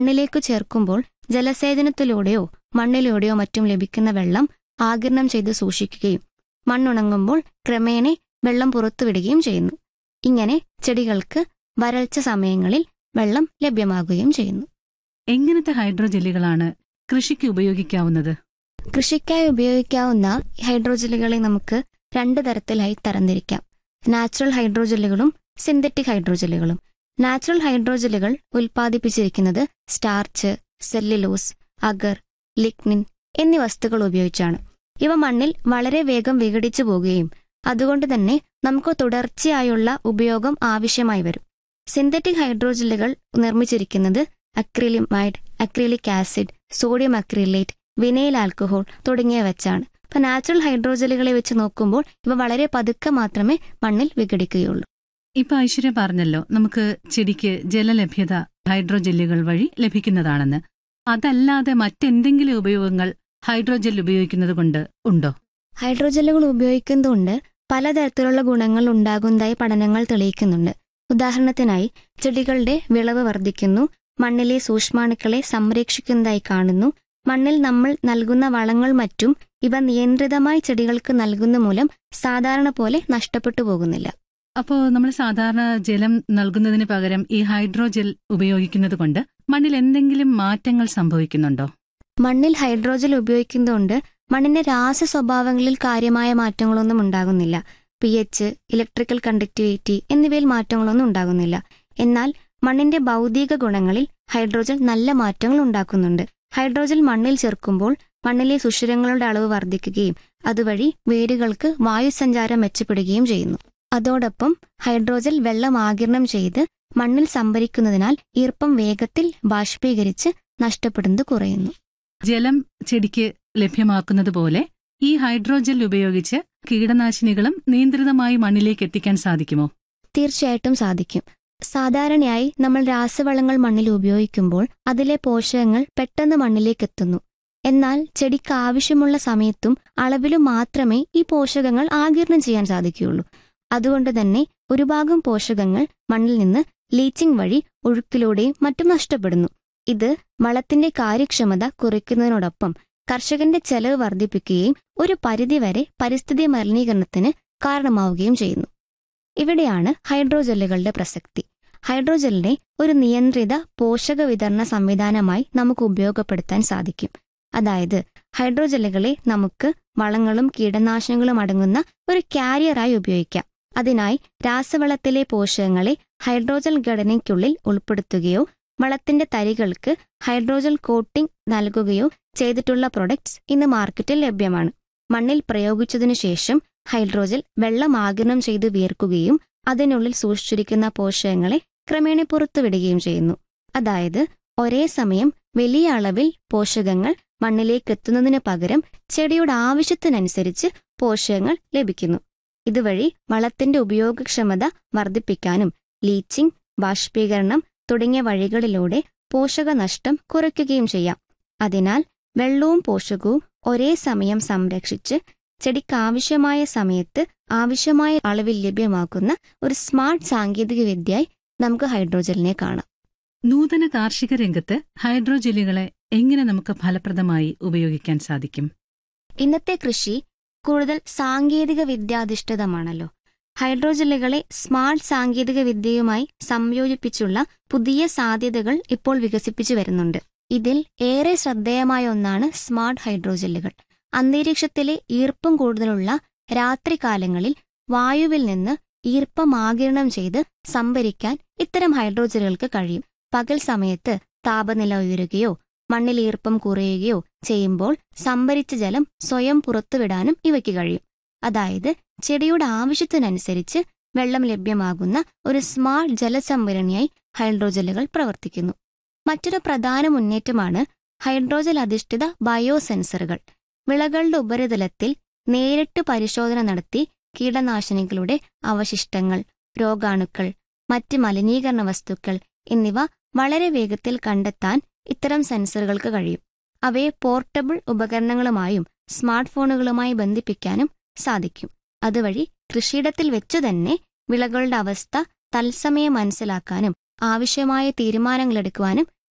മണ്ണിലേക്ക് ചേർക്കുമ്പോൾ ജലസേചനത്തിലൂടെയോ മണ്ണിലൂടെയോ മറ്റും ലഭിക്കുന്ന വെള്ളം ആഗിരണം ചെയ്ത് സൂക്ഷിക്കുകയും മണ്ണുണങ്ങുമ്പോൾ ക്രമേണ വെള്ളം പുറത്തുവിടുകയും ചെയ്യുന്നു ഇങ്ങനെ ചെടികൾക്ക് വരൾച്ച സമയങ്ങളിൽ വെള്ളം ലഭ്യമാകുകയും ചെയ്യുന്നു എങ്ങനത്തെ ഹൈഡ്രോജെല്ലുകളാണ് കൃഷിക്ക് ഉപയോഗിക്കാവുന്നത് കൃഷിക്കായി ഉപയോഗിക്കാവുന്ന ഹൈഡ്രോജെല്ലുകളെ നമുക്ക് രണ്ട് തരത്തിലായി തരംതിരിക്കാം നാച്ചുറൽ ഹൈഡ്രോജെല്ലുകളും സിന്തറ്റിക് ഹൈഡ്രോജെല്ലുകളും നാച്ചുറൽ ഹൈഡ്രോജെല്ലുകൾ ഉൽപ്പാദിപ്പിച്ചിരിക്കുന്നത് സ്റ്റാർച്ച് സെല്ലുലോസ് അഗർ ലിഗ്നിൻ എന്നീ വസ്തുക്കൾ ഉപയോഗിച്ചാണ് ഇവ മണ്ണിൽ വളരെ വേഗം വിഘടിച്ചു പോകുകയും അതുകൊണ്ട് തന്നെ നമുക്ക് തുടർച്ചയായുള്ള ഉപയോഗം ആവശ്യമായി വരും സിന്തറ്റിക് ഹൈഡ്രോജെല്ലുകൾ നിർമ്മിച്ചിരിക്കുന്നത് acrylamide acrylic acid sodium acrylate vinyl alcohol തുടങ്ങിയ വെച്ചാണ് ഇപ്പൊ നാച്ചുറൽ ഹൈഡ്രോജെല്ലുകളെ വെച്ച് നോക്കുമ്പോൾ ഇവ വളരെ പതുക്കെ മാത്രമേ മണ്ണിൽ വിഘടിക്കുകയുള്ളൂ ഇപ്പൊ ഐശ്വര്യ പറഞ്ഞല്ലോ നമുക്ക് ചെടിക്ക് ജലലഭ്യത ഹൈഡ്രോജെല്ലുകൾ വഴി ലഭിക്കുന്നതാണെന്ന് അതല്ലാതെ മറ്റെന്തെങ്കിലും ഉപയോഗങ്ങൾ ഹൈഡ്രോജെൽ ഉപയോഗിക്കുന്നത് കൊണ്ട് ഉണ്ടോ ഹൈഡ്രോജെല്ലുകൾ ഉപയോഗിക്കുന്നതുകൊണ്ട് പലതരത്തിലുള്ള ഗുണങ്ങൾ ഉണ്ടാകുന്നതായി പഠനങ്ങൾ തെളിയിക്കുന്നുണ്ട് ഉദാഹരണത്തിനായി ചെടികളുടെ വിളവ് വർദ്ധിക്കുന്നു മണ്ണിലെ സൂക്ഷ്മാണുക്കളെ സംരക്ഷിക്കുന്നതായി കാണുന്നു മണ്ണിൽ നമ്മൾ നൽകുന്ന വളങ്ങൾ മറ്റും ഇവ നിയന്ത്രിതമായി ചെടികൾക്ക് നൽകുന്ന മൂലം സാധാരണ പോലെ നഷ്ടപ്പെട്ടു പോകുന്നില്ല അപ്പോ നമ്മൾ സാധാരണ ജലം നൽകുന്നതിന് പകരം ഈ ഹൈഡ്രോജെൽ ഉപയോഗിക്കുന്നത് കൊണ്ട് മണ്ണിൽ എന്തെങ്കിലും മാറ്റങ്ങൾ സംഭവിക്കുന്നുണ്ടോ മണ്ണിൽ ഹൈഡ്രോജൽ ഉപയോഗിക്കുന്നതുകൊണ്ട് മണ്ണിന്റെ രാസ സ്വഭാവങ്ങളിൽ കാര്യമായ മാറ്റങ്ങളൊന്നും ഉണ്ടാകുന്നില്ല പി എച്ച് ഇലക്ട്രിക്കൽ കണ്ടക്ടിവിറ്റി എന്നിവയിൽ മാറ്റങ്ങളൊന്നും ഉണ്ടാകുന്നില്ല എന്നാൽ മണ്ണിന്റെ ഭൗതിക ഗുണങ്ങളിൽ ഹൈഡ്രോജൽ നല്ല മാറ്റങ്ങൾ ഉണ്ടാക്കുന്നുണ്ട് ഹൈഡ്രോജൽ മണ്ണിൽ ചേർക്കുമ്പോൾ മണ്ണിലെ സുഷിരങ്ങളുടെ അളവ് വർദ്ധിക്കുകയും അതുവഴി വേരുകൾക്ക് വായുസഞ്ചാരം മെച്ചപ്പെടുകയും ചെയ്യുന്നു അതോടൊപ്പം ഹൈഡ്രോജൽ വെള്ളം ആകിരണം ചെയ്ത് മണ്ണിൽ സംഭരിക്കുന്നതിനാൽ ഈർപ്പം വേഗത്തിൽ ബാഷ്പീകരിച്ച് നഷ്ടപ്പെടുന്നത് കുറയുന്നു ജലം ചെടിക്ക് ലഭ്യമാക്കുന്നത് പോലെ ഈ ഹൈഡ്രോജെൽ ഉപയോഗിച്ച് കീടനാശിനികളും നിയന്ത്രിതമായി മണ്ണിലേക്ക് എത്തിക്കാൻ സാധിക്കുമോ തീർച്ചയായിട്ടും സാധിക്കും സാധാരണയായി നമ്മൾ രാസവളങ്ങൾ മണ്ണിൽ ഉപയോഗിക്കുമ്പോൾ അതിലെ പോഷകങ്ങൾ പെട്ടെന്ന് മണ്ണിലേക്ക് എത്തുന്നു എന്നാൽ ചെടിക്ക് ആവശ്യമുള്ള സമയത്തും അളവിലും മാത്രമേ ഈ പോഷകങ്ങൾ ആകിരണം ചെയ്യാൻ സാധിക്കുകയുള്ളൂ അതുകൊണ്ട് തന്നെ ഒരു ഭാഗം പോഷകങ്ങൾ മണ്ണിൽ നിന്ന് ലീച്ചിങ് വഴി ഒഴുക്കിലൂടെയും മറ്റും നഷ്ടപ്പെടുന്നു ഇത് വളത്തിന്റെ കാര്യക്ഷമത കുറയ്ക്കുന്നതിനോടൊപ്പം കർഷകന്റെ ചെലവ് വർദ്ധിപ്പിക്കുകയും ഒരു പരിധിവരെ പരിസ്ഥിതി മലിനീകരണത്തിന് കാരണമാവുകയും ചെയ്യുന്നു ഇവിടെയാണ് ഹൈഡ്രോജെല്ലുകളുടെ പ്രസക്തി ഹൈഡ്രോജെല്ലിനെ ഒരു നിയന്ത്രിത പോഷക വിതരണ സംവിധാനമായി നമുക്ക് ഉപയോഗപ്പെടുത്താൻ സാധിക്കും അതായത് ഹൈഡ്രോജെല്ലുകളെ നമുക്ക് വളങ്ങളും കീടനാശിനികളും അടങ്ങുന്ന ഒരു കാരിയറായി ഉപയോഗിക്കാം അതിനായി രാസവളത്തിലെ പോഷകങ്ങളെ ഹൈഡ്രോജൽ ഘടനയ്ക്കുള്ളിൽ ഉൾപ്പെടുത്തുകയോ വളത്തിന്റെ തരികൾക്ക് ഹൈഡ്രോജൽ കോട്ടിംഗ് നൽകുകയോ ചെയ്തിട്ടുള്ള പ്രൊഡക്ട്സ് ഇന്ന് മാർക്കറ്റിൽ ലഭ്യമാണ് മണ്ണിൽ പ്രയോഗിച്ചതിനു ശേഷം ഹൈഡ്രോജൽ വെള്ളം ആഗിരണം ചെയ്ത് വീർക്കുകയും അതിനുള്ളിൽ സൂക്ഷിച്ചിരിക്കുന്ന പോഷകങ്ങളെ ക്രമേണ പുറത്തുവിടുകയും ചെയ്യുന്നു അതായത് ഒരേ സമയം വലിയ അളവിൽ പോഷകങ്ങൾ മണ്ണിലേക്ക് എത്തുന്നതിന് പകരം ചെടിയുടെ ആവശ്യത്തിനനുസരിച്ച് പോഷകങ്ങൾ ലഭിക്കുന്നു ഇതുവഴി വളത്തിന്റെ ഉപയോഗക്ഷമത വർദ്ധിപ്പിക്കാനും ലീച്ചിങ് ബാഷ്പീകരണം തുടങ്ങിയ വഴികളിലൂടെ പോഷകനഷ്ടം കുറയ്ക്കുകയും ചെയ്യാം അതിനാൽ വെള്ളവും പോഷകവും ഒരേ സമയം സംരക്ഷിച്ച് ചെടിക്ക് ആവശ്യമായ സമയത്ത് ആവശ്യമായ അളവിൽ ലഭ്യമാക്കുന്ന ഒരു സ്മാർട്ട് സാങ്കേതിക വിദ്യയായി നമുക്ക് ഹൈഡ്രോജലിനെ കാണാം നൂതന കാർഷിക രംഗത്ത് ഹൈഡ്രോജെല്ലുകളെ എങ്ങനെ നമുക്ക് ഫലപ്രദമായി ഉപയോഗിക്കാൻ സാധിക്കും ഇന്നത്തെ കൃഷി കൂടുതൽ സാങ്കേതിക വിദ്യാധിഷ്ഠിതമാണല്ലോ ഹൈഡ്രോജെല്ലുകളെ സ്മാർട്ട് സാങ്കേതിക വിദ്യയുമായി സംയോജിപ്പിച്ചുള്ള പുതിയ സാധ്യതകൾ ഇപ്പോൾ വികസിപ്പിച്ചു വരുന്നുണ്ട് ഇതിൽ ഏറെ ശ്രദ്ധേയമായ ഒന്നാണ് സ്മാർട്ട് ഹൈഡ്രോജെല്ലുകൾ അന്തരീക്ഷത്തിലെ ഈർപ്പം കൂടുതലുള്ള രാത്രികാലങ്ങളിൽ വായുവിൽ നിന്ന് ഈർപ്പം ആകിരണം ചെയ്ത് സംഭരിക്കാൻ ഇത്തരം ഹൈഡ്രോജലുകൾക്ക് കഴിയും പകൽ സമയത്ത് താപനില ഉയരുകയോ മണ്ണിൽ ഈർപ്പം കുറയുകയോ ചെയ്യുമ്പോൾ സംഭരിച്ച ജലം സ്വയം പുറത്തുവിടാനും ഇവയ്ക്ക് കഴിയും അതായത് ചെടിയുടെ ആവശ്യത്തിനനുസരിച്ച് വെള്ളം ലഭ്യമാകുന്ന ഒരു സ്മാർട്ട് ജലസംഭരണിയായി ഹൈഡ്രോജലുകൾ പ്രവർത്തിക്കുന്നു മറ്റൊരു പ്രധാന മുന്നേറ്റമാണ് ഹൈഡ്രോജൽ അധിഷ്ഠിത ബയോസെൻസറുകൾ വിളകളുടെ ഉപരിതലത്തിൽ നേരിട്ട് പരിശോധന നടത്തി കീടനാശിനികളുടെ അവശിഷ്ടങ്ങൾ രോഗാണുക്കൾ മറ്റ് മലിനീകരണ വസ്തുക്കൾ എന്നിവ വളരെ വേഗത്തിൽ കണ്ടെത്താൻ ഇത്തരം സെൻസറുകൾക്ക് കഴിയും അവയെ പോർട്ടബിൾ ഉപകരണങ്ങളുമായും സ്മാർട്ട് ഫോണുകളുമായി ബന്ധിപ്പിക്കാനും സാധിക്കും അതുവഴി കൃഷിയിടത്തിൽ വെച്ചു തന്നെ വിളകളുടെ അവസ്ഥ തത്സമയം മനസ്സിലാക്കാനും ആവശ്യമായ തീരുമാനങ്ങളെടുക്കുവാനും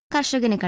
കർഷകന്